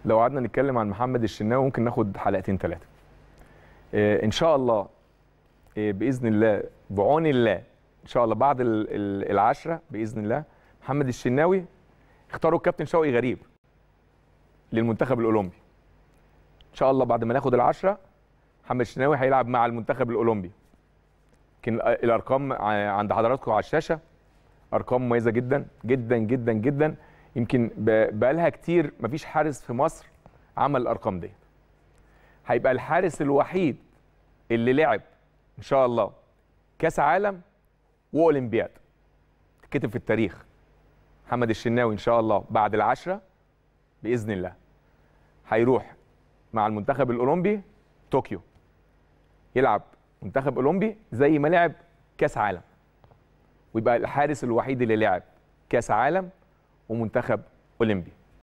لو قعدنا نتكلم عن محمد الشناوي ممكن ناخد حلقتين ثلاثه ان شاء الله آه، باذن الله بعون الله ان شاء الله بعد ال- ال- العشره باذن الله محمد الشناوي اختاروا الكابتن شوقي غريب للمنتخب الاولمبي ان شاء الله بعد ما ناخد العشره محمد الشناوي هيلعب مع المنتخب الاولمبي يمكن ال- الارقام ع- عند حضراتكم على الشاشه ارقام مميزه جدا جدا جدا جدا يمكن ب- بقالها كتير مفيش حارس في مصر عمل الارقام دي هيبقى الحارس الوحيد اللي لعب ان شاء الله كاس عالم واولمبياد تتكتب في التاريخ محمد الشناوي ان شاء الله بعد العشره باذن الله هيروح مع المنتخب الاولمبي طوكيو يلعب منتخب اولمبي زي ما لعب كاس عالم ويبقى الحارس الوحيد اللي لعب كاس عالم ومنتخب اولمبي